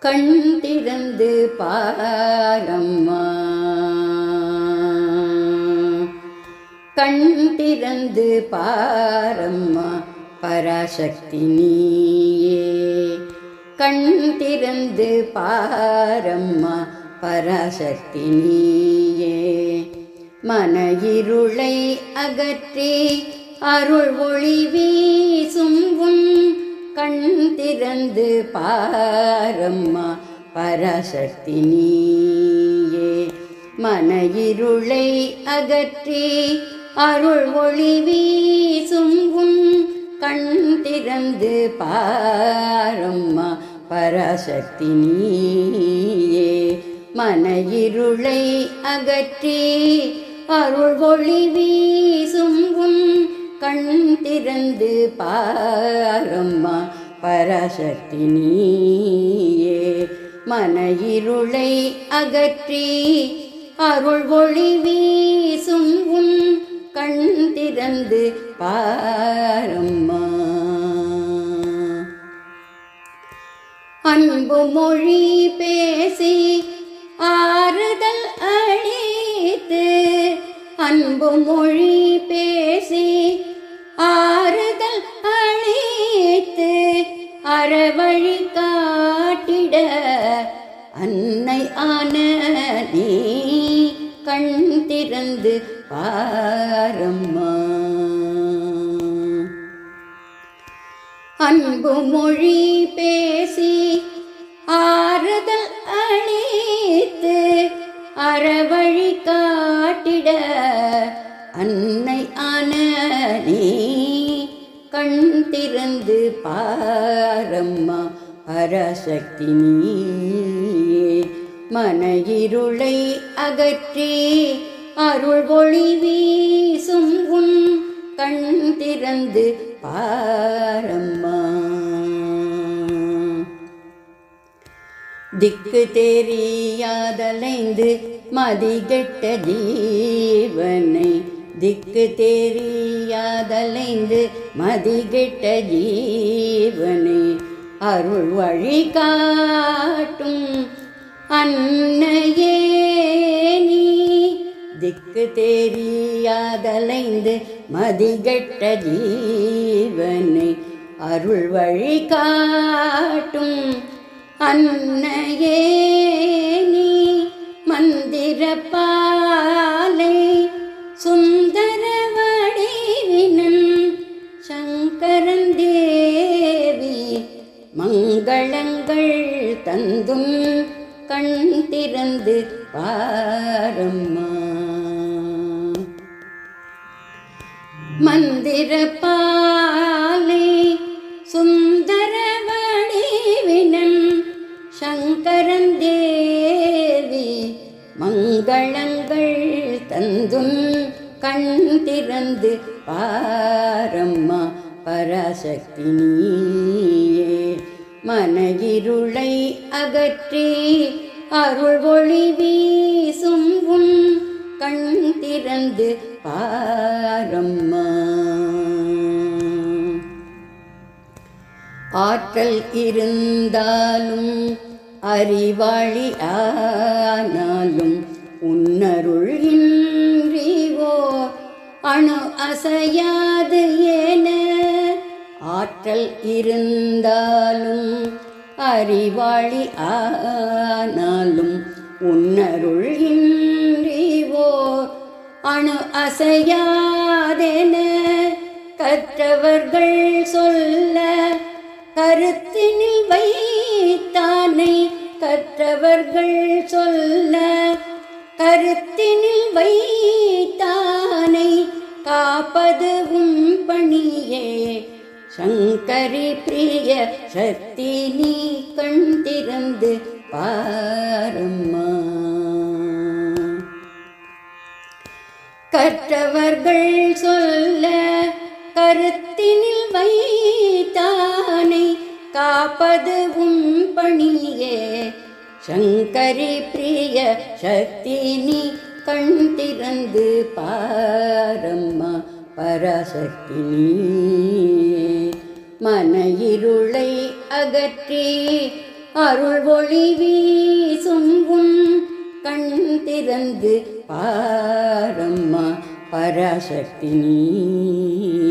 கண் திறந்து பாரம்மா கண் திறந்து பாரம்மா பராசக்தி நீயே கண் திறந்து பாரம்மா பராசக்தி நீயே மன இருளை அகற்றி அருள் ஒளி வீசும் உன் கண் திறந்து பாரம்மா பராசக்தி நீயே மன இருளை அகற்றி அருள் ஒளி வீசும் உன் கண் திறந்து பாரம்மா பராசக்தி நீயே மன இருளை அகற்றி அருள் ஒளி வீசும் உன் கண் திறந்து பாரம்மா பராசக்தி நீயே மன இருளை அகற்றி அருள் ஒளி வீசும் உன் கண் திறந்து பாரம்மா அன்பு மொழி பேசி ஆறுதல் அளித்து அன்பு மொழி பேசி ஆறுதல் அளித்து அறவழி காட்டிட அன்னை ஆன நீ கண் திறந்து பாரம்மா அன்பு மொழி பேசி ஆறுதல் அளித்து அறவழி காட்டிட அன்னை ஆன நீ கண் திறந்து பாரம்மா பராசக்தி நீயே மன இருளை அகற்றி அருள் ஒளி வீசும் உன் கண் திறந்து பாரம்மா திக்கு தெரியாதலைந்து மதிகெட்ட ஜீவனை திக்கு தெரியாதலைந்து மதிகெட்ட ஜீவனை அருள் வழி காட்டும் அன்னையே நீ திக்கு தெரியாதலைந்து மதிகெட்ட ஜீவனை அருள் வழி காட்டும் அன்னையே நீ மந்திர பாலை சுந்தர வடிவினன் சங்கரன் தேவி மங்களங்கள் தந்தும் கண் திறந்து பாரம்மா மந்திர பாலை சுந்தர வடிவினன் சங்கரன் தேவி மங்களங்கள் தந்தும் கண் திறந்து பாரம்மா பராசக்தி நீயே மன இருளை அகற்றி அருள் ஒளி வீசும் உன் கண் திறந்து பாரம்மா ஆற்றல் இருந்தாலும் அறிவாளி ஆனாலும் உன்னருள் இன்றிவோ அணு அசையாது ஏன ஆற்றல் இருந்தாலும் அறிவாளி ஆனாலும் உன்னருள் இன்றிவோ அணு அசையாதென கற்றவர்கள் சொல்ல கருத்தினில் வைத்தானை கற்றவர்கள் சொல்ல கருத்தினில் வைத்தானை காப்பது உன் பணியே சங்கரி பிரிய சக்தி நீ கண் திறந்து பாரம்மா கற்றவர்கள் சொல்ல கருத்தினில் வைத்தானை காப்பது உன் பணியே சங்கரி பிரிய சக்தி நீ கண் திறந்து பாரம்மா பராசக்தி நீயே மன இருளை அகற்றி அருள் ஒளி வீசும் உன் கண் திறந்து பாரம்மா பராசக்தி நீ